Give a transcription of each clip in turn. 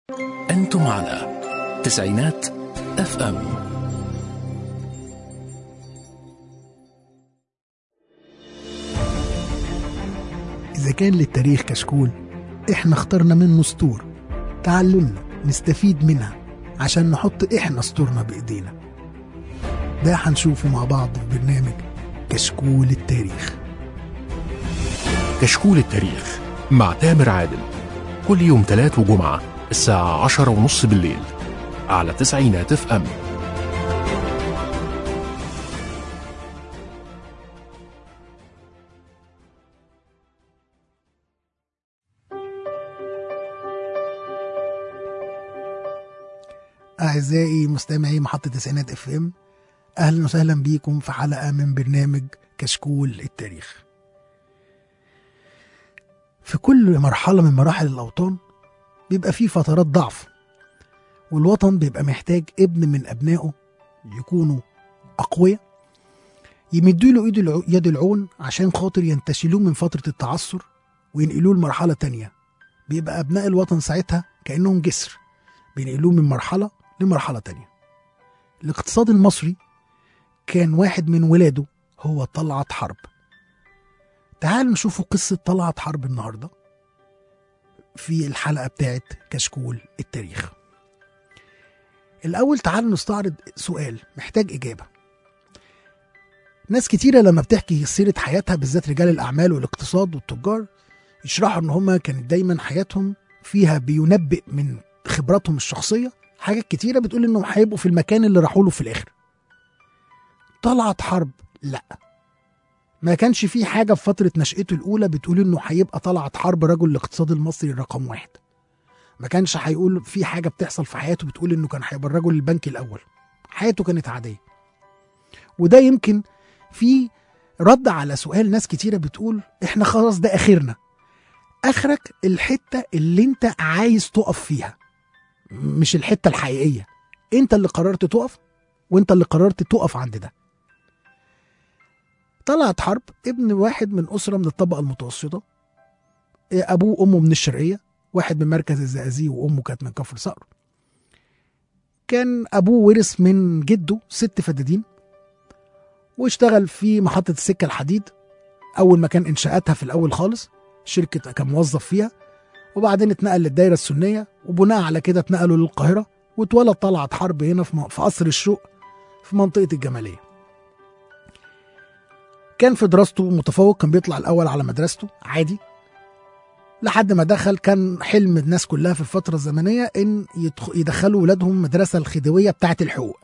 أنتم على تسعينات اف ام إذا كان للتاريخ كشكول إحنا اخترنا منه سطور تعلمنا نستفيد منها عشان نحط إحنا سطورنا بإيدينا ده هنشوفه مع بعض في برنامج كشكول التاريخ كشكول التاريخ مع تامر عادل كل يوم تلات وجمعة الساعة عشرة ونص بالليل على تسعينات اف ام أعزائي مستمعي محطة تسعينات اف ام أهلا وسهلا بيكم في حلقة من برنامج كشكول التاريخ في كل مرحلة من مراحل الأوطان بيبقى فيه فترات ضعف والوطن بيبقى محتاج ابن من أبنائه يكونوا أقوياء يمدوا له إيد الع- يد العون عشان خاطر ينتشلوه من فترة التعثر وينقلوه لمرحلة تانية بيبقى أبناء الوطن ساعتها كأنهم جسر بينقلوه من مرحلة لمرحلة تانية الاقتصاد المصري كان واحد من ولاده هو طلعت حرب تعال نشوفوا قصة طلعت حرب النهاردة في الحلقة بتاعت كشكول التاريخ الأول تعال نستعرض سؤال محتاج إجابة ناس كتيرة لما بتحكي سيرة حياتها بالذات رجال الأعمال والاقتصاد والتجار يشرحوا إن هما كانت دايما حياتهم فيها بينبئ من خبراتهم الشخصية حاجات كتيرة بتقول إنهم هيبقوا في المكان اللي راحوا له في الآخر طلعت حرب لا ما كانش في حاجة في فترة نشأته الأولى بتقول إنه هيبقى طلعت حرب رجل الاقتصاد المصري رقم واحد ما كانش هيقول في حاجة بتحصل في حياته بتقول إنه كان هيبقى الرجل البنكي الأول حياته كانت عادية وده يمكن في رد على سؤال ناس كتيرة بتقول إحنا خلاص ده آخرنا آخرك الحتة اللي أنت عايز تقف فيها مش الحتة الحقيقية أنت اللي قررت تقف وأنت اللي قررت تقف عند ده طلعت حرب ابن واحد من أسرة من الطبقة المتوسطة إيه، أبوه وأمه من الشرقية واحد من مركز الزقازيق وأمه كانت من كفر صقر كان أبوه ورث من جده ست فدادين واشتغل في محطة السكة الحديد أول ما كان إنشاءاتها في الأول خالص شركة كان موظف فيها وبعدين اتنقل للدايرة السنية وبناء على كده اتنقلوا للقاهرة واتولد طلعت حرب هنا في م- في قصر الشوق في منطقة الجمالية كان في دراسته متفوق كان بيطلع الأول على مدرسته عادي لحد ما دخل كان حلم الناس كلها في الفترة الزمنية إن يدخ- يدخلوا ولادهم مدرسة الخديوية بتاعة الحقوق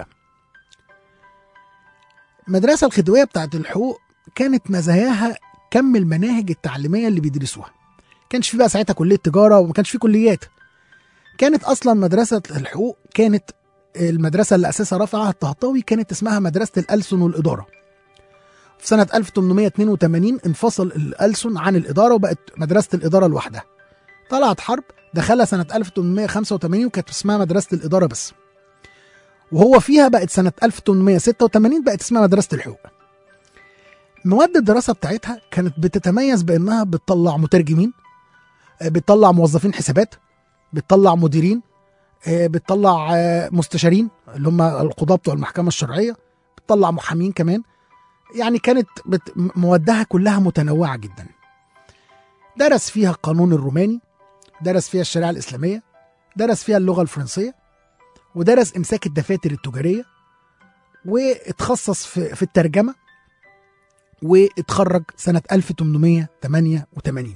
المدرسة الخديوية بتاعة الحقوق كانت مزاياها كم المناهج التعليمية اللي بيدرسوها كانش في بقى ساعتها كلية تجارة وما كانش في كليات كانت أصلا مدرسة الحقوق كانت المدرسة اللي أسسها رافع الطهطاوي كانت اسمها مدرسة الألسن والإدارة في سنة 1882 انفصل الألسن عن الإدارة وبقت مدرسة الإدارة لوحدها طلعت حرب دخلها سنة 1885 وكانت اسمها مدرسة الإدارة بس وهو فيها بقت سنة 1886 بقت اسمها مدرسة الحقوق مواد الدراسة بتاعتها كانت بتتميز بأنها بتطلع مترجمين آه، بتطلع موظفين حسابات بتطلع مديرين آه، بتطلع آه، مستشارين اللي هم القضاة بتوع المحكمة الشرعية بتطلع محامين كمان يعني كانت بت... م- موادها كلها متنوعة جدا درس فيها القانون الروماني درس فيها الشريعة الإسلامية درس فيها اللغة الفرنسية ودرس إمساك الدفاتر التجارية واتخصص في, في الترجمة واتخرج سنة 1888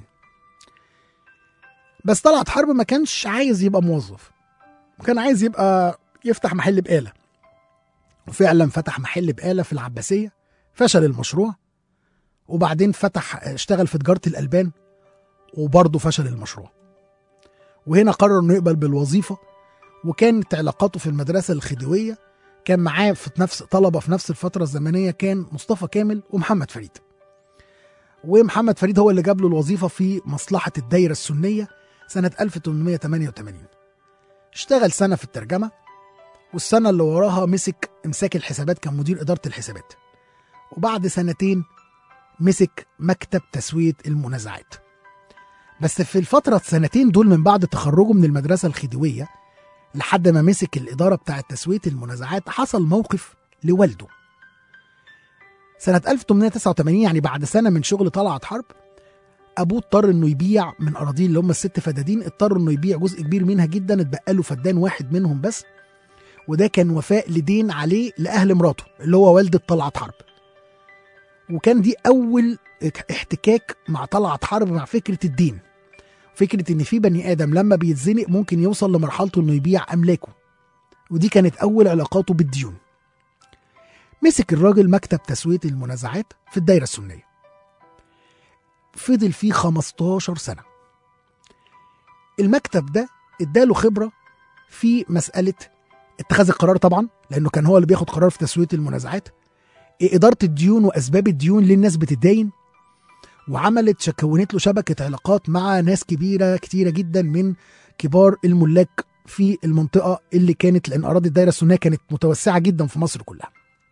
بس طلعت حرب ما كانش عايز يبقى موظف كان عايز يبقى يفتح محل بقالة وفعلا فتح محل بقالة في العباسية فشل المشروع وبعدين فتح اشتغل في تجارة الألبان وبرضه فشل المشروع وهنا قرر انه يقبل بالوظيفة وكانت علاقاته في المدرسة الخديوية كان معاه في نفس طلبة في نفس الفترة الزمنية كان مصطفى كامل ومحمد فريد ومحمد فريد هو اللي جاب له الوظيفة في مصلحة الدايرة السنية سنة 1888 اشتغل سنة في الترجمة والسنة اللي وراها مسك امساك الحسابات كان مدير إدارة الحسابات وبعد سنتين مسك مكتب تسوية المنازعات بس في الفترة السنتين دول من بعد تخرجه من المدرسة الخديوية لحد ما مسك الإدارة بتاعة تسوية المنازعات حصل موقف لوالده سنة 1889 يعني بعد سنة من شغل طلعت حرب أبوه اضطر إنه يبيع من أراضيه اللي هم الست فدادين اضطر إنه يبيع جزء كبير منها جدا اتبقى له فدان واحد منهم بس وده كان وفاء لدين عليه لأهل مراته اللي هو والدة طلعت حرب وكان دي أول احتكاك مع طلعت حرب مع فكرة الدين فكرة إن في بني آدم لما بيتزنق ممكن يوصل لمرحلته إنه يبيع أملاكه ودي كانت أول علاقاته بالديون مسك الراجل مكتب تسوية المنازعات في الدايرة السنية فضل فيه 15 سنة المكتب ده اداله خبرة في مسألة اتخاذ القرار طبعا لأنه كان هو اللي بياخد قرار في تسوية المنازعات إدارة الديون وأسباب الديون ليه الناس بتتداين وعملت ش- كونت له شبكة علاقات مع ناس كبيرة كتيرة جدا من كبار الملاك في المنطقة اللي كانت لأن أراضي الدايرة السنية كانت متوسعة جدا في مصر كلها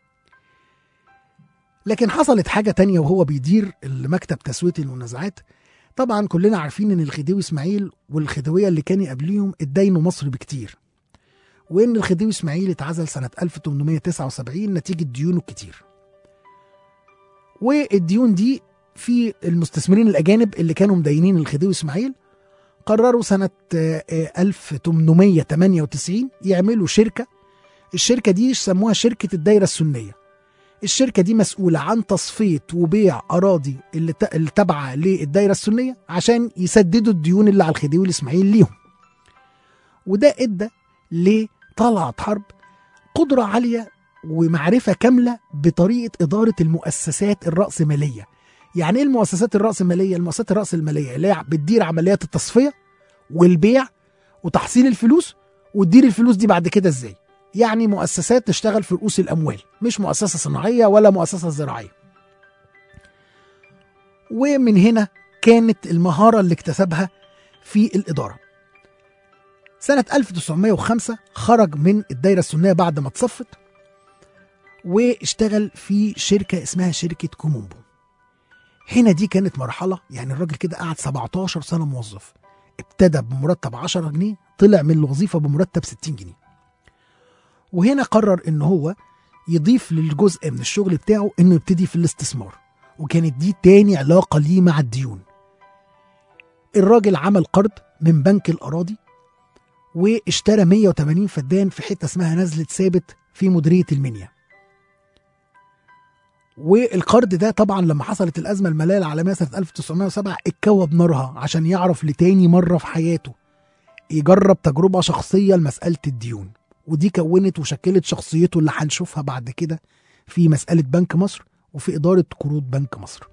لكن حصلت حاجة تانية وهو بيدير المكتب تسوية المنازعات طبعا كلنا عارفين ان الخديوي اسماعيل والخديوية اللي كانوا قبليهم اتداينوا مصر بكتير وان الخديوي اسماعيل اتعزل سنة 1879 نتيجة ديونه الكتير والديون دي في المستثمرين الأجانب اللي كانوا مدينين الخديوي إسماعيل قرروا سنة آه، آه، 1898 يعملوا شركة الشركة دي سموها شركة الدايرة السنية الشركة دي مسؤولة عن تصفية وبيع أراضي اللي ت- اللي تابعة للدايرة السنية عشان يسددوا الديون اللي على الخديوي الإسماعيل ليهم وده ادى لطلعت حرب قدرة عالية ومعرفة كاملة بطريقة إدارة المؤسسات الرأسمالية يعني ايه المؤسسات الرأسمالية؟ المؤسسات الرأسمالية اللي هي بتدير عمليات التصفية والبيع وتحصيل الفلوس وتدير الفلوس دي بعد كده ازاي؟ يعني مؤسسات تشتغل في رؤوس الأموال مش مؤسسة صناعية ولا مؤسسة زراعية ومن هنا كانت المهارة اللي اكتسبها في الإدارة سنة 1905 خرج من الدايرة السنية بعد ما اتصفت واشتغل في شركة اسمها شركة كومومبو هنا دي كانت مرحلة يعني الراجل كده قعد 17 سنة موظف ابتدى بمرتب 10 جنيه طلع من الوظيفة بمرتب 60 جنيه وهنا قرر ان هو يضيف للجزء من الشغل بتاعه انه يبتدي في الاستثمار وكانت دي تاني علاقة ليه مع الديون الراجل عمل قرض من بنك الأراضي واشترى 180 فدان في حتة اسمها نزلة ثابت في مديرية المنيا والقرض ده طبعا لما حصلت الازمه الماليه العالميه سنه 1907 اتكوى نارها عشان يعرف لتاني مره في حياته يجرب تجربه شخصيه لمساله الديون ودي كونت وشكلت شخصيته اللي هنشوفها بعد كده في مساله بنك مصر وفي اداره قروض بنك مصر.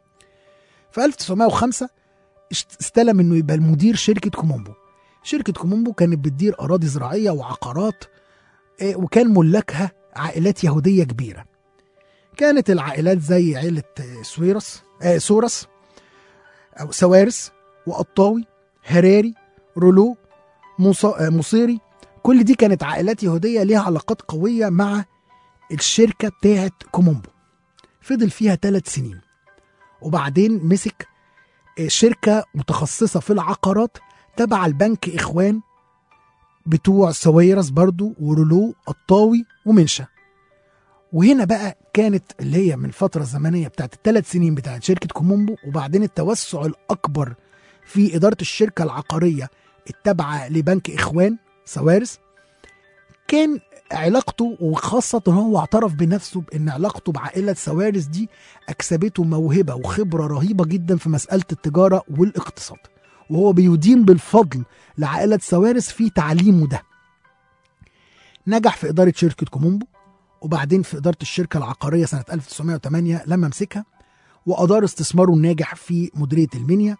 في 1905 اشت- استلم انه يبقى المدير شركه كومومبو. شركه كومومبو كانت بتدير اراضي زراعيه وعقارات آه، وكان ملاكها عائلات يهوديه كبيره. كانت العائلات زي عيلة سويرس آه سورس أو سوارس وقطاوي هراري رولو موصا- آه، مصيري كل دي كانت عائلات يهودية ليها علاقات قوية مع الشركة بتاعت كومومبو فضل فيها ثلاث سنين وبعدين مسك آه، شركة متخصصة في العقارات تبع البنك إخوان بتوع سويرس برضو ورولو قطاوي ومنشا وهنا بقى كانت اللي هي من الفترة الزمنية بتاعت الثلاث سنين بتاعت شركة كومومبو وبعدين التوسع الأكبر في إدارة الشركة العقارية التابعة لبنك إخوان سوارس كان علاقته وخاصة إن هو اعترف بنفسه بأن علاقته بعائلة سوارس دي أكسبته موهبة وخبرة رهيبة جدا في مسألة التجارة والاقتصاد وهو بيدين بالفضل لعائلة سوارس في تعليمه ده نجح في إدارة شركة كومومبو وبعدين في إدارة الشركة العقارية سنة 1908 لما مسكها وأدار استثماره الناجح في مديرية المنيا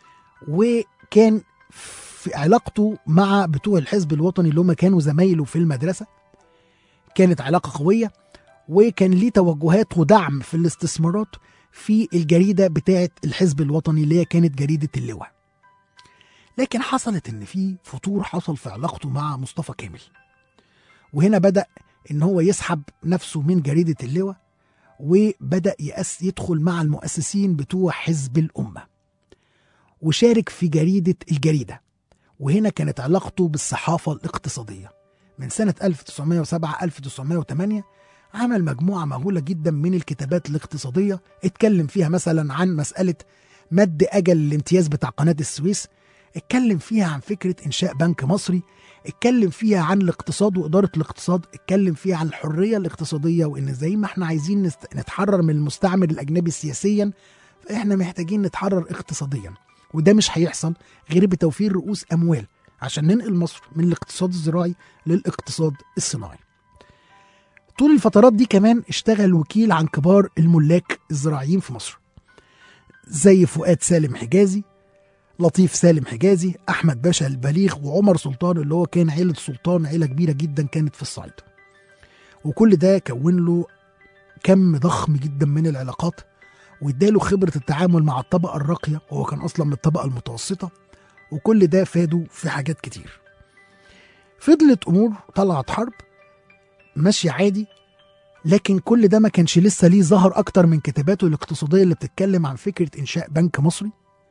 وكان في علاقته مع بتوع الحزب الوطني اللي هم كانوا زمايله في المدرسة كانت علاقة قوية وكان ليه توجهات ودعم في الاستثمارات في الجريدة بتاعة الحزب الوطني اللي هي كانت جريدة اللواء لكن حصلت ان في فتور حصل في علاقته مع مصطفى كامل وهنا بدأ ان هو يسحب نفسه من جريدة اللواء وبدأ يأس يدخل مع المؤسسين بتوع حزب الأمة وشارك في جريدة الجريدة وهنا كانت علاقته بالصحافة الاقتصادية من سنة 1907 1908 عمل مجموعة مهولة جدا من الكتابات الاقتصادية اتكلم فيها مثلا عن مسألة مد أجل الامتياز بتاع قناة السويس اتكلم فيها عن فكرة إنشاء بنك مصري اتكلم فيها عن الاقتصاد وإدارة الاقتصاد اتكلم فيها عن الحرية الاقتصادية وإن زي ما احنا عايزين نست- نتحرر من المستعمر الأجنبي سياسيا فإحنا محتاجين نتحرر اقتصاديا وده مش هيحصل غير بتوفير رؤوس أموال عشان ننقل مصر من الاقتصاد الزراعي للاقتصاد الصناعي طول الفترات دي كمان اشتغل وكيل عن كبار الملاك الزراعيين في مصر زي فؤاد سالم حجازي لطيف سالم حجازي احمد باشا البليغ وعمر سلطان اللي هو كان عيله سلطان عيله كبيره جدا كانت في الصعيد وكل ده كون له كم ضخم جدا من العلاقات واداله خبره التعامل مع الطبقه الراقيه وهو كان اصلا من الطبقه المتوسطه وكل ده فاده في حاجات كتير فضلت امور طلعت حرب ماشيه عادي لكن كل ده ما كانش لسه ليه ظهر اكتر من كتاباته الاقتصاديه اللي بتتكلم عن فكره انشاء بنك مصري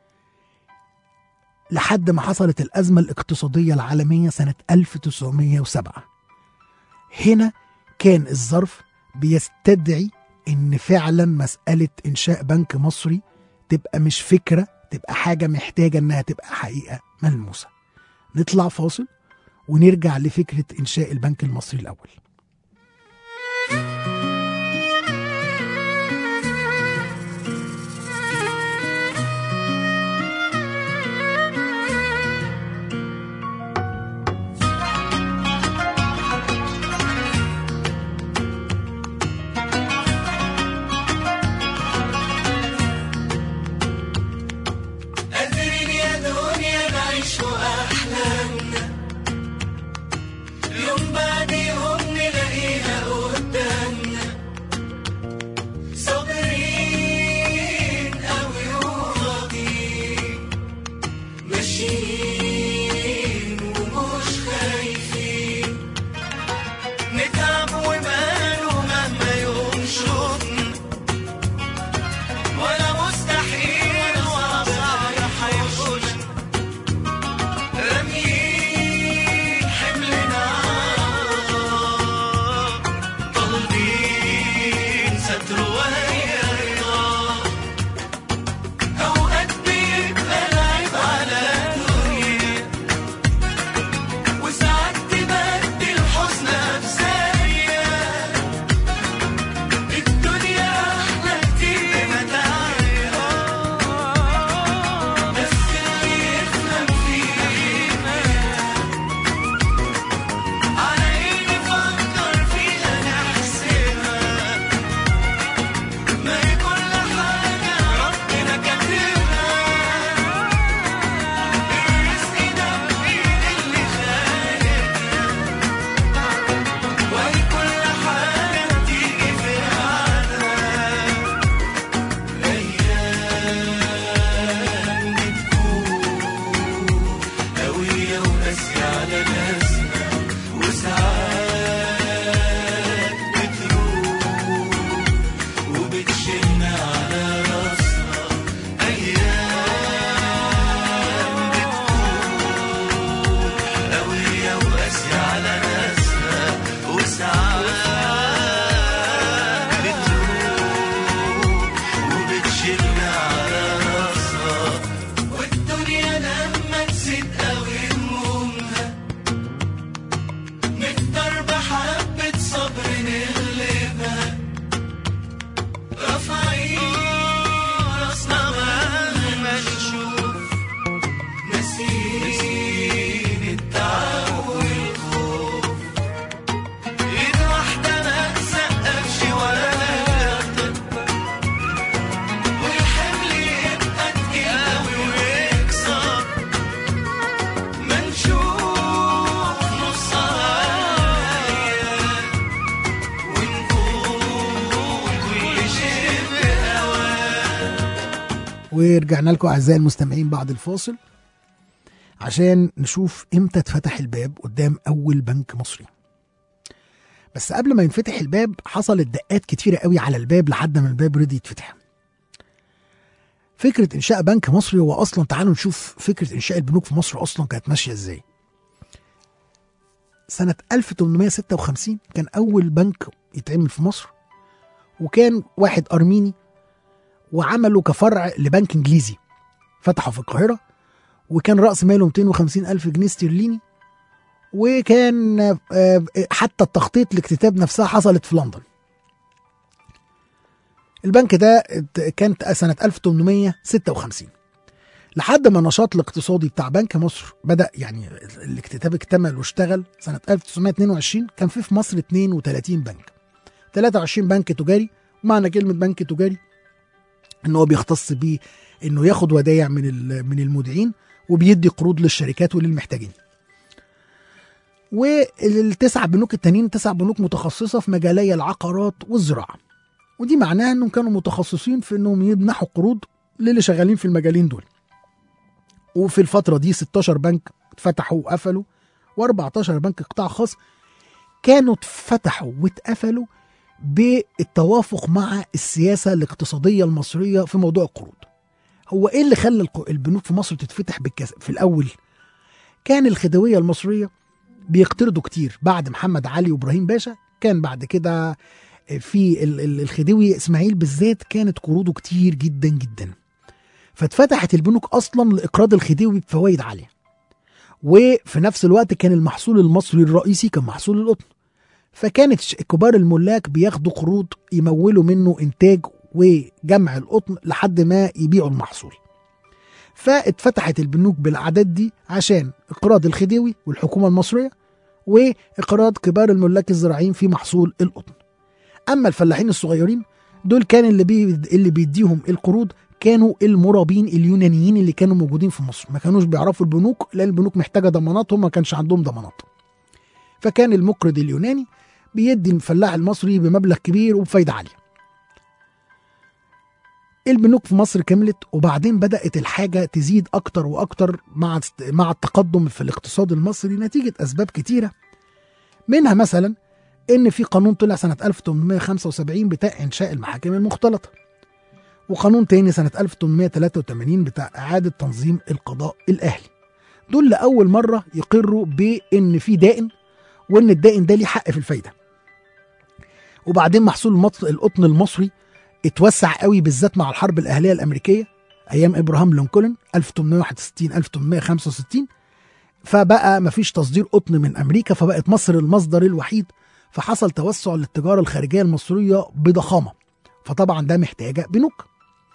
لحد ما حصلت الازمه الاقتصاديه العالميه سنه 1907 هنا كان الظرف بيستدعي ان فعلا مساله انشاء بنك مصري تبقى مش فكره تبقى حاجه محتاجه انها تبقى حقيقه ملموسه نطلع فاصل ونرجع لفكره انشاء البنك المصري الاول قادرين يا دنيا نعيش أحلامنا يوم بعد يوم نلاقيها قدامنا صابرين أوي وراضيين ماشيين ومش خايفين نتعب وماله مهما يوم شوفنا ولا مستحيل ولا صعب هيخش راميين حملنا طالبين ستر وهي رضا أوقات بيبقى العيب على الدنيا وساعات تبدل حزنها بثانية الدنيا احلى كتير بمتاعها بس اللي يفهم فينا على ايه نفكر فيها نحسبها ما هي كل حاجة ربنا كاتبها الرزق ده بإيد اللي خالقها وهي كل حاجة بتيجي في ميعادها أيام بتكون قوية وقاسية على ناسنا وساعات بتروح وبتشيلنا على راسنا أيام بتكون قوية وقاسية على ناسنا وساعات بتروح وبتشيلنا على راسنا والدنيا لما تزيد قوي همومها نقدر بحبة صبر نغلبها رافعين راسنا مهما نشوف ناسيين التعب والخوف ايد واحدة ما تسقفش ولا تكتر والحمل يبقى تقيل قوي ويكسر ما نشوف نصها ونقول كل شيء بهواه ورجعنا لكم اعزائي المستمعين بعد الفاصل عشان نشوف امتى اتفتح الباب قدام اول بنك مصري بس قبل ما ينفتح الباب حصلت دقات كتيره قوي على الباب لحد ما الباب رضي يتفتح فكره انشاء بنك مصري هو اصلا تعالوا نشوف فكره انشاء البنوك في مصر اصلا كانت ماشيه ازاي سنه 1856 كان اول بنك يتعمل في مصر وكان واحد ارميني وعمله كفرع لبنك انجليزي فتحه في القاهره وكان راس ماله 250 الف جنيه استرليني وكان آه، حتى التخطيط لاكتتاب نفسها حصلت في لندن البنك ده كانت سنة 1856 لحد ما النشاط الاقتصادي بتاع بنك مصر بدأ يعني الاكتتاب اكتمل واشتغل سنة 1922 كان في في مصر 32 بنك 23 بنك تجاري معنى كلمة بنك تجاري ان هو بيختص بيه انه ياخد ودايع من ال- من المودعين وبيدي قروض للشركات وللمحتاجين والتسع بنوك التانيين تسع بنوك متخصصة في مجالي العقارات والزراعة ودي معناها انهم كانوا متخصصين في انهم يمنحوا قروض للي شغالين في المجالين دول وفي الفترة دي 16 بنك اتفتحوا وقفلوا و14 بنك قطاع خاص كانوا اتفتحوا واتقفلوا بالتوافق مع السياسة الاقتصادية المصرية في موضوع القروض هو ايه اللي خلى الق- البنوك في مصر تتفتح بالكس... في الاول كان الخديوية المصرية بيقترضوا كتير بعد محمد علي وابراهيم باشا كان بعد كده في ال- ال- الخديوي اسماعيل بالذات كانت قروضه كتير جدا جدا فاتفتحت البنوك اصلا لاقراض الخديوي بفوائد عاليه وفي نفس الوقت كان المحصول المصري الرئيسي كان محصول القطن فكانت ش- كبار الملاك بياخدوا قروض يمولوا منه انتاج وجمع القطن لحد ما يبيعوا المحصول فاتفتحت البنوك بالاعداد دي عشان اقراض الخديوي والحكومه المصريه واقراض كبار الملاك الزراعيين في محصول القطن اما الفلاحين الصغيرين دول كان اللي بي اللي بيديهم القروض كانوا المرابين اليونانيين اللي كانوا موجودين في مصر ما كانوش بيعرفوا البنوك لان البنوك محتاجه ضمانات هم ما كانش عندهم ضمانات فكان المقرض اليوناني بيدي الفلاح المصري بمبلغ كبير وبفايده عاليه البنوك في مصر كملت وبعدين بدأت الحاجة تزيد أكتر وأكتر مع مع التقدم في الاقتصاد المصري نتيجة أسباب كتيرة منها مثلا إن في قانون طلع سنة 1875 بتاع إنشاء المحاكم المختلطة وقانون تاني سنة 1883 بتاع إعادة تنظيم القضاء الأهلي دول لأول مرة يقروا بإن في دائن وإن الدائن ده ليه حق في الفايدة وبعدين محصول المط- القطن المصري اتوسع قوي بالذات مع الحرب الأهلية الأمريكيه ايام ابراهام لينكولن 1861 1865 فبقى مفيش تصدير قطن من امريكا فبقت مصر المصدر الوحيد فحصل توسع للتجاره الخارجيه المصريه بضخامه فطبعا ده محتاجه بنوك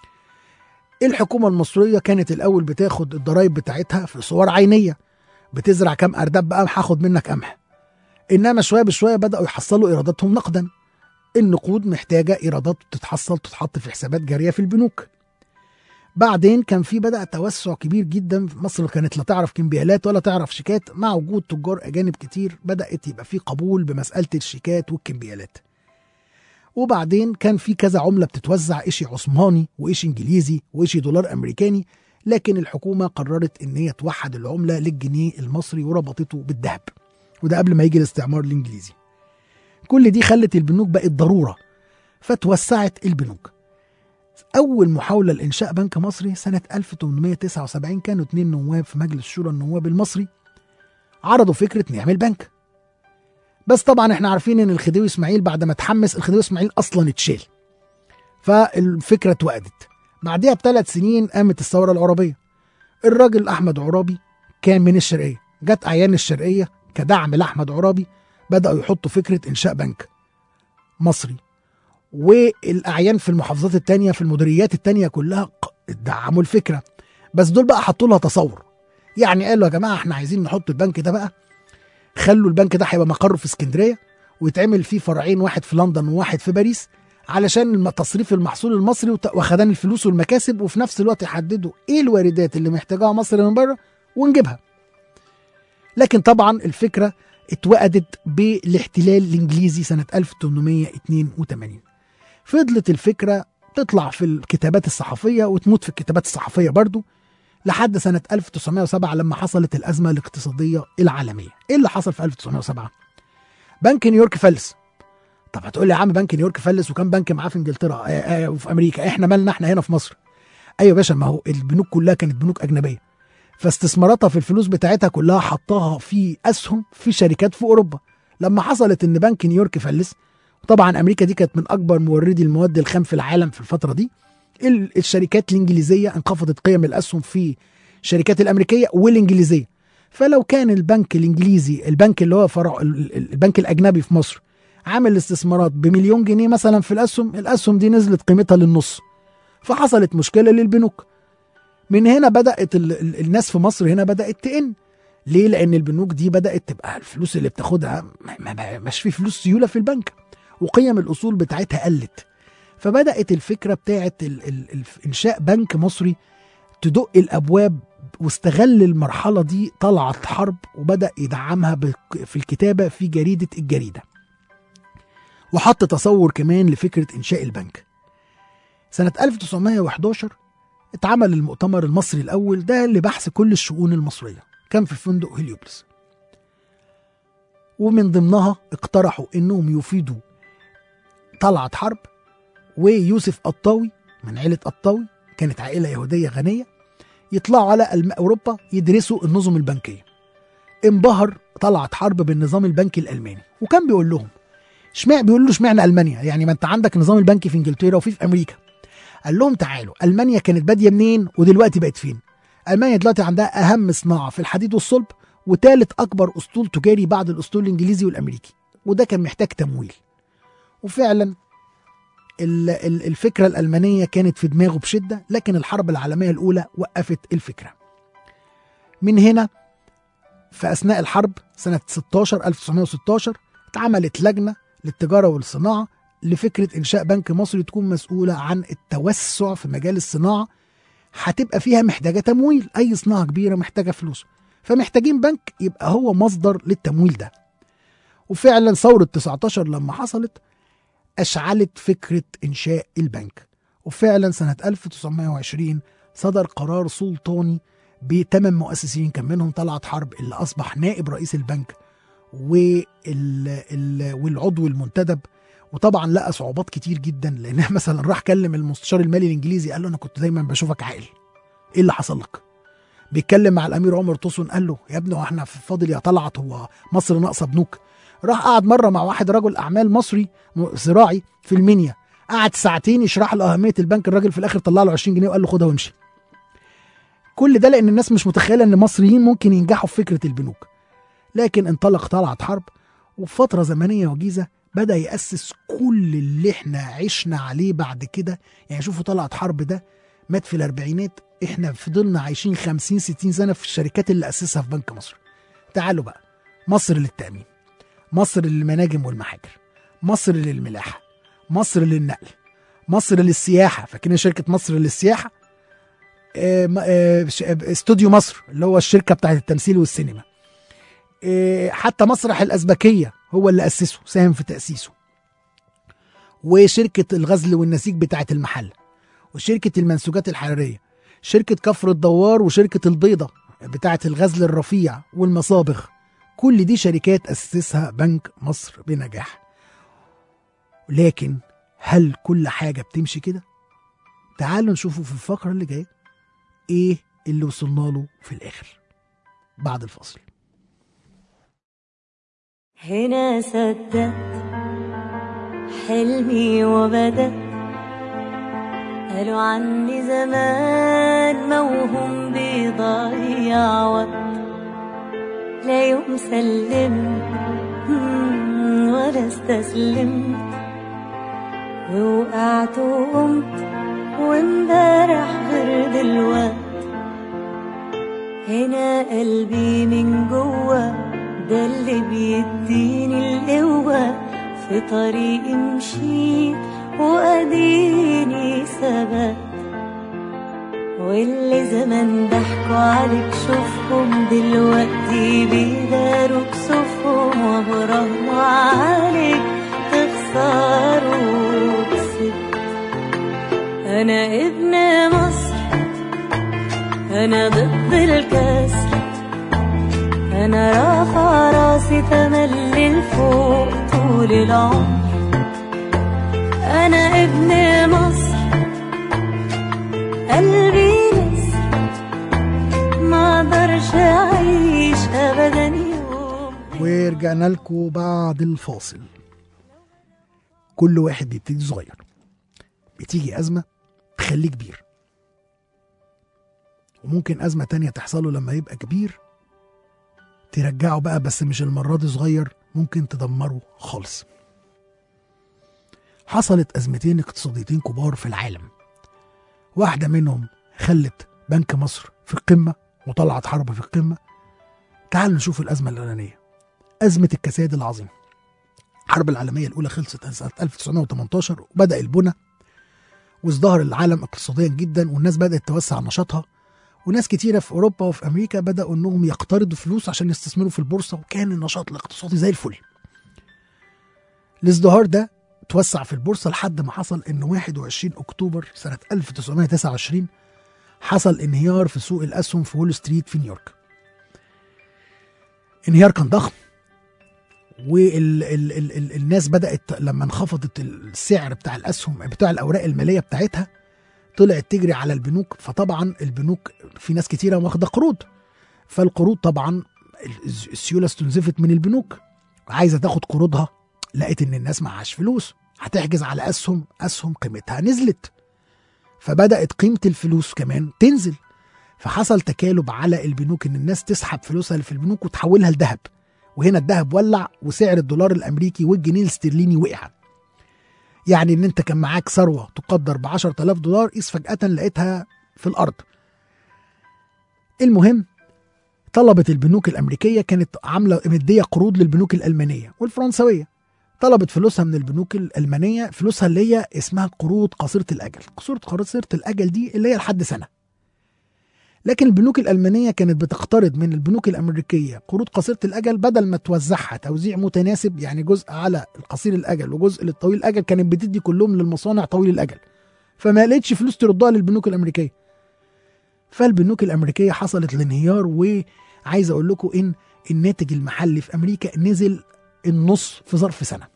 الحكومه المصريه كانت الاول بتاخد الضرايب بتاعتها في صور عينيه بتزرع كام ارداب بقى هاخد منك قمح انما شويه بشويه بداوا يحصلوا ايراداتهم نقدا النقود محتاجه ايرادات تتحصل تتحط في حسابات جاريه في البنوك بعدين كان في بدا توسع كبير جدا في مصر كانت لا تعرف كمبيالات ولا تعرف شيكات مع وجود تجار اجانب كتير بدات يبقى في قبول بمساله الشيكات والكمبيالات وبعدين كان في كذا عمله بتتوزع إشي عثماني وإشي انجليزي وإشي دولار امريكاني لكن الحكومه قررت ان هي توحد العمله للجنيه المصري وربطته بالذهب وده قبل ما يجي الاستعمار الانجليزي كل دي خلت البنوك بقت ضروره فتوسعت البنوك أول محاولة لإنشاء بنك مصري سنة 1879 كانوا اتنين نواب في مجلس شورى النواب المصري عرضوا فكرة نعمل بنك بس طبعا احنا عارفين ان الخديوي اسماعيل بعد ما اتحمس الخديوي اسماعيل اصلا اتشال فالفكرة اتوقدت بعدها بثلاث سنين قامت الثورة العربية الراجل أحمد عرابي كان من الشرقية جت أعيان الشرقية كدعم لأحمد عرابي بدأوا يحطوا فكرة إنشاء بنك مصري والاعيان في المحافظات التانية في المديريات التانية كلها ق- دعموا الفكره بس دول بقى حطوا لها تصور يعني قالوا يا جماعه احنا عايزين نحط البنك ده بقى خلوا البنك ده هيبقى مقره في اسكندريه ويتعمل فيه فرعين واحد في لندن وواحد في باريس علشان الم- تصريف المحصول المصري وت- وخدان الفلوس والمكاسب وفي نفس الوقت يحددوا ايه الواردات اللي محتاجاها مصر من بره ونجيبها لكن طبعا الفكره اتوقدت بالاحتلال الانجليزي سنه 1882 فضلت الفكرة تطلع في الكتابات الصحفية وتموت في الكتابات الصحفية برضو لحد سنة 1907 لما حصلت الأزمة الاقتصادية العالمية إيه اللي حصل في 1907 بنك نيويورك فلس طب هتقول لي يا عم بنك نيويورك فلس وكان بنك معاه في انجلترا آه، آه، وفي امريكا احنا مالنا احنا هنا في مصر ايوه يا باشا ما هو البنوك كلها كانت بنوك اجنبيه فاستثماراتها في الفلوس بتاعتها كلها حطاها في اسهم في شركات في اوروبا لما حصلت ان بنك نيويورك فلس طبعا امريكا دي كانت من اكبر موردي المواد الخام في العالم في الفتره دي ال- الشركات الانجليزيه انخفضت قيم الاسهم في الشركات الامريكيه والانجليزيه فلو كان البنك الانجليزي البنك اللي هو فرع ال- ال- البنك الاجنبي في مصر عامل استثمارات بمليون جنيه مثلا في الاسهم الاسهم دي نزلت قيمتها للنص فحصلت مشكله للبنوك من هنا بدات ال- ال- الناس في مصر هنا بدات تئن ليه لان البنوك دي بدات تبقى الفلوس اللي بتاخدها ما- ما ما- مش في فلوس سيوله في البنك وقيم الاصول بتاعتها قلت فبدات الفكره بتاعت ال ال ال انشاء بنك مصري تدق الابواب واستغل المرحله دي طلعت حرب وبدا يدعمها بك- في الكتابه في جريده الجريده وحط تصور كمان لفكره انشاء البنك سنه 1911 اتعمل المؤتمر المصري الاول ده لبحث كل الشؤون المصريه كان في فندق هليوبلس ومن ضمنها اقترحوا انهم يفيدوا طلعت حرب ويوسف قطاوي من عيله قطاوي كانت عائله يهوديه غنيه يطلعوا على الم- اوروبا يدرسوا النظم البنكيه انبهر طلعت حرب بالنظام البنكي الالماني وكان بيقول لهم اشمعنى بيقول له اشمعنى المانيا يعني ما انت عندك نظام البنكي في انجلترا وفي في امريكا قال لهم تعالوا المانيا كانت باديه منين ودلوقتي بقت فين المانيا دلوقتي عندها اهم صناعه في الحديد والصلب وثالث اكبر اسطول تجاري بعد الاسطول الانجليزي والامريكي وده كان محتاج تمويل وفعلا ال- ال- الفكره الالمانيه كانت في دماغه بشده لكن الحرب العالميه الاولى وقفت الفكره من هنا في اثناء الحرب سنه 16 1916 اتعملت لجنه للتجاره والصناعه لفكره انشاء بنك مصري تكون مسؤوله عن التوسع في مجال الصناعه هتبقى فيها محتاجه تمويل اي صناعه كبيره محتاجه فلوس فمحتاجين بنك يبقى هو مصدر للتمويل ده وفعلا ثوره 19 لما حصلت اشعلت فكره انشاء البنك وفعلا سنه 1920 صدر قرار سلطاني بثمان مؤسسين كان منهم طلعت حرب اللي اصبح نائب رئيس البنك وال ال والعضو المنتدب وطبعا لقى صعوبات كتير جدا لان مثلا راح كلم المستشار المالي الانجليزي قال له انا كنت دايما بشوفك عاقل ايه اللي حصل لك بيتكلم مع الامير عمر طوسون قال له يا ابني هو احنا في فاضل يا طلعت هو مصر ناقصه بنوك راح قعد مره مع واحد رجل اعمال مصري م- زراعي في المنيا قعد ساعتين يشرح له اهميه البنك الراجل في الاخر طلع له 20 جنيه وقال له خدها وامشي كل ده لان الناس مش متخيله ان المصريين ممكن ينجحوا في فكره البنوك لكن انطلق طلعت حرب وفي فتره زمنيه وجيزه بدا ياسس كل اللي احنا عشنا عليه بعد كده يعني شوفوا طلعت حرب ده مات في الاربعينات احنا فضلنا عايشين 50 60 سنه في الشركات اللي اسسها في بنك مصر تعالوا بقى مصر للتامين مصر للمناجم والمحاجر مصر للملاحه مصر للنقل مصر للسياحه فاكرين شركه مصر للسياحه آه، م- آه، ش- آه، استوديو مصر اللي هو الشركه بتاعت التمثيل والسينما آه، حتى مسرح الازبكيه هو اللي اسسه ساهم في تاسيسه وشركه الغزل والنسيج بتاعت المحل وشركه المنسوجات الحراريه شركه كفر الدوار وشركه البيضه بتاعت الغزل الرفيع والمصابغ كل دي شركات اسسها بنك مصر بنجاح لكن هل كل حاجه بتمشي كده تعالوا نشوفوا في الفقره اللي جايه ايه اللي وصلنا له في الاخر بعد الفاصل هنا صدقت حلمي وبدأت قالوا عني زمان موهوم بيضيع وقت لا يوم سلمت مم، ولا استسلمت ووقعت وقمت وامبارح غير دلوقت هنا قلبي من جوه ده اللي بيديني القوة في طريقي مشيت وأديني ثبات واللي زمان ضحكوا عليك شوفهم دلوقتي بيداروا كسوفهم وبراهنوا عليك تخسروا كسبت أنا ابن مصر أنا ضد الكسر أنا رافع راسي تملي لفوق طول العمر أنا ابن مصر قلبي نسر ما اقدرش اعيش ابدا يوم ورجعنا لكم بعد الفاصل كل واحد بيبتدي صغير بتيجي أزمة تخليه كبير وممكن أزمة تانية تحصل له لما يبقى كبير ترجعه بقى بس مش المرة دي صغير ممكن تدمره خالص حصلت أزمتين اقتصاديتين كبار في العالم واحدة منهم خلت بنك مصر في القمة وطلعت حرب في القمة تعالوا نشوف الأزمة الأولانية أزمة الكساد العظيم الحرب العالمية الأولى خلصت سنة 1918 وبدأ البنى وازدهر العالم اقتصاديا جدا والناس بدأت توسع نشاطها وناس كتيرة في أوروبا وفي أمريكا بدأوا إنهم يقترضوا فلوس عشان يستثمروا في البورصة وكان النشاط الاقتصادي زي الفل الازدهار ده توسع في البورصة لحد ما حصل إن 21 أكتوبر سنة 1929 حصل انهيار في سوق الأسهم في وول ستريت في نيويورك انهيار كان ضخم والناس بدأت لما انخفضت السعر بتاع الأسهم بتاع الأوراق المالية بتاعتها طلعت تجري على البنوك فطبعا البنوك في ناس كتيرة واخدة قروض فالقروض طبعا السيولة استنزفت من البنوك عايزة تاخد قروضها لقيت ان الناس معهاش فلوس هتحجز على اسهم اسهم قيمتها نزلت فبدات قيمه الفلوس كمان تنزل فحصل تكالب على البنوك ان الناس تسحب فلوسها اللي في البنوك وتحولها لذهب وهنا الذهب ولع وسعر الدولار الامريكي والجنيه الاسترليني وقع يعني ان انت كان معاك ثروه تقدر ب 10000 دولار قيس فجاه لقيتها في الارض المهم طلبت البنوك الامريكيه كانت عامله مديه قروض للبنوك الالمانيه والفرنسويه طلبت فلوسها من البنوك الألمانية فلوسها اللي هي اسمها قروض قصيرة الأجل قصيرة قصيرة الأجل دي اللي هي لحد سنة لكن البنوك الألمانية كانت بتقترض من البنوك الأمريكية قروض قصيرة الأجل بدل ما توزعها توزيع متناسب يعني جزء على القصير الأجل وجزء للطويل الأجل كانت بتدي كلهم للمصانع طويل الأجل فما لقيتش فلوس تردها للبنوك الأمريكية فالبنوك الأمريكية حصلت الانهيار وعايز أقول لكم إن الناتج المحلي في أمريكا نزل النص في ظرف سنه.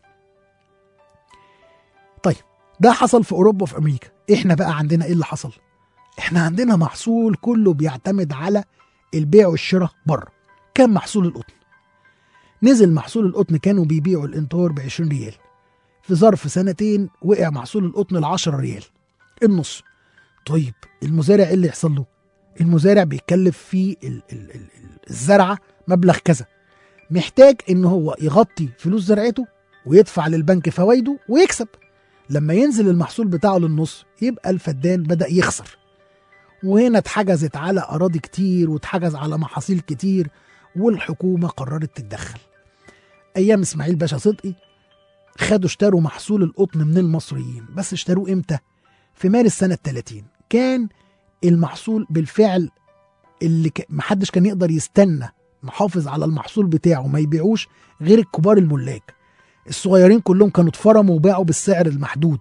طيب ده حصل في اوروبا وفي امريكا، احنا بقى عندنا ايه اللي حصل؟ احنا عندنا محصول كله بيعتمد على البيع والشراء بره. كان محصول القطن. نزل محصول القطن كانوا بيبيعوا الانطار ب 20 ريال. في ظرف سنتين وقع محصول القطن ل 10 ريال. النص. طيب المزارع ايه اللي يحصل له؟ المزارع بيتكلف في ال- ال- ال- الزرعه مبلغ كذا. محتاج ان هو يغطي فلوس زرعته ويدفع للبنك فوائده ويكسب لما ينزل المحصول بتاعه للنص يبقى الفدان بدأ يخسر وهنا اتحجزت على أراضي كتير واتحجز على محاصيل كتير والحكومة قررت تتدخل أيام إسماعيل باشا صدقي خدوا اشتروا محصول القطن من المصريين بس اشتروه إمتى؟ في مارس سنة 30 كان المحصول بالفعل اللي ك... محدش كان يقدر يستنى محافظ على المحصول بتاعه ما يبيعوش غير الكبار الملاك الصغيرين كلهم كانوا اتفرموا وباعوا بالسعر المحدود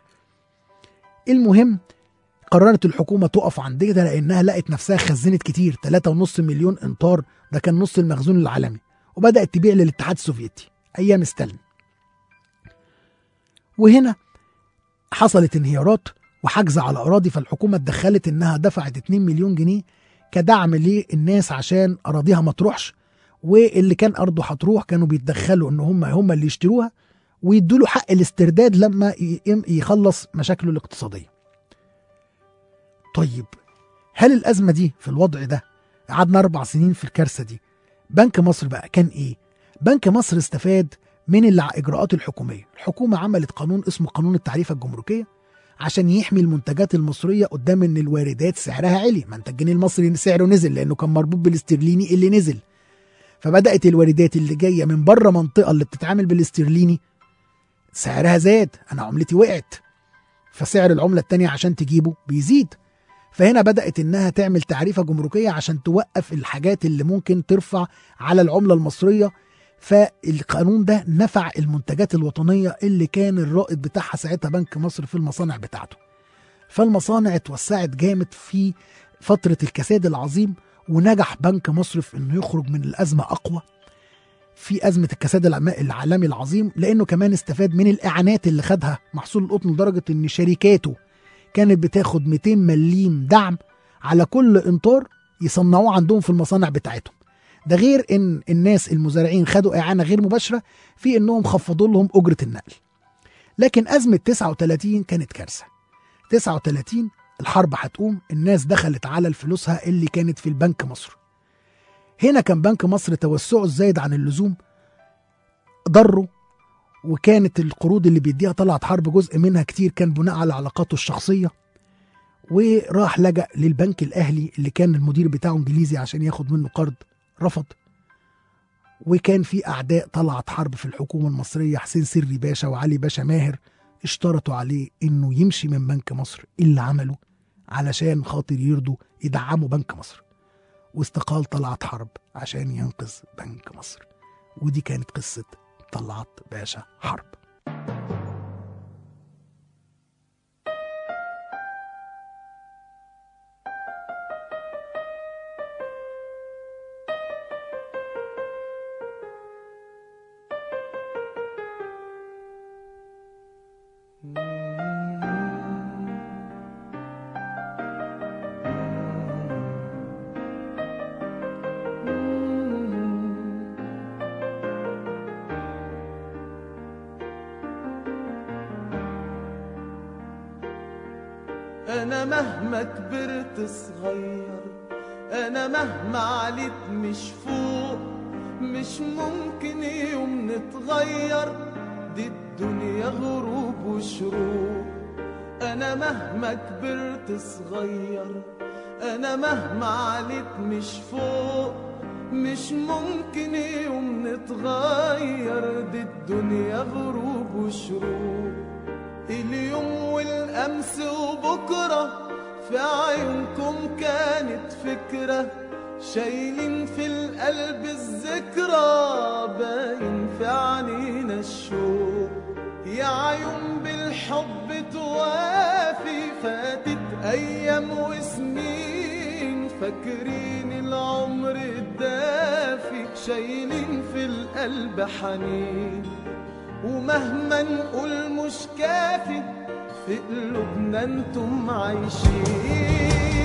المهم قررت الحكومة تقف عند كده لأنها لقت نفسها خزنت كتير 3.5 مليون إنطار ده كان نص المخزون العالمي وبدأت تبيع للاتحاد السوفيتي أيام ستالين وهنا حصلت انهيارات وحجز على أراضي فالحكومة اتدخلت إنها دفعت 2 مليون جنيه كدعم للناس عشان أراضيها ما تروحش واللي كان أرضه هتروح كانوا بيتدخلوا إن هم هم اللي يشتروها ويدوا له حق الاسترداد لما ي- يخلص مشاكله الاقتصادية طيب هل الأزمة دي في الوضع ده قعدنا أربع سنين في الكارثة دي بنك مصر بقى كان إيه؟ بنك مصر استفاد من الإجراءات الحكومية الحكومة عملت قانون اسمه قانون التعريفة الجمركية عشان يحمي المنتجات المصرية قدام ان الواردات سعرها عالي ما انت الجنيه المصري سعره نزل لانه كان مربوط بالاسترليني اللي نزل فبدأت الواردات اللي جاية من بره منطقة اللي بتتعامل بالاسترليني سعرها زاد انا عملتي وقعت فسعر العملة التانية عشان تجيبه بيزيد فهنا بدأت انها تعمل تعريفة جمركية عشان توقف الحاجات اللي ممكن ترفع على العملة المصرية فالقانون ده نفع المنتجات الوطنية اللي كان الرائد بتاعها ساعتها بنك مصر في المصانع بتاعته فالمصانع اتوسعت جامد في فترة الكساد العظيم ونجح بنك مصر في انه يخرج من الأزمة أقوى في أزمة الكساد العم- العالمي العظيم لأنه كمان استفاد من الإعانات اللي خدها محصول القطن لدرجة إن شركاته كانت بتاخد 200 مليم دعم على كل انطار يصنعوه عندهم في المصانع بتاعتهم ده غير ان الناس المزارعين خدوا اعانه غير مباشره في انهم خفضوا لهم اجره النقل لكن ازمه 39 كانت كارثه 39 الحرب هتقوم الناس دخلت على الفلوسها اللي كانت في البنك مصر هنا كان بنك مصر توسعه الزايد عن اللزوم ضره وكانت القروض اللي بيديها طلعت حرب جزء منها كتير كان بناء على علاقاته الشخصية وراح لجأ للبنك الأهلي اللي كان المدير بتاعه إنجليزي عشان ياخد منه قرض رفض وكان في أعداء طلعت حرب في الحكومة المصرية حسين سري باشا وعلي باشا ماهر اشترطوا عليه إنه يمشي من بنك مصر اللي عمله علشان خاطر يرضوا يدعموا بنك مصر واستقال طلعت حرب عشان ينقذ بنك مصر ودي كانت قصة طلعت باشا حرب انا مهما كبرت صغير انا مهما عليت مش فوق مش ممكن يوم نتغير دي الدنيا غروب وشروق انا مهما كبرت صغير انا مهما عليت مش فوق مش ممكن يوم نتغير دي الدنيا غروب وشروق اليوم والأمس وبكرة في عيونكم كانت فكرة شايلين في القلب الذكرى باين في عنينا الشوق يا عيون بالحب توافي فاتت أيام وسنين فاكرين العمر الدافي شايلين في القلب حنين ومهما نقول مش كافي في قلوبنا انتم عايشين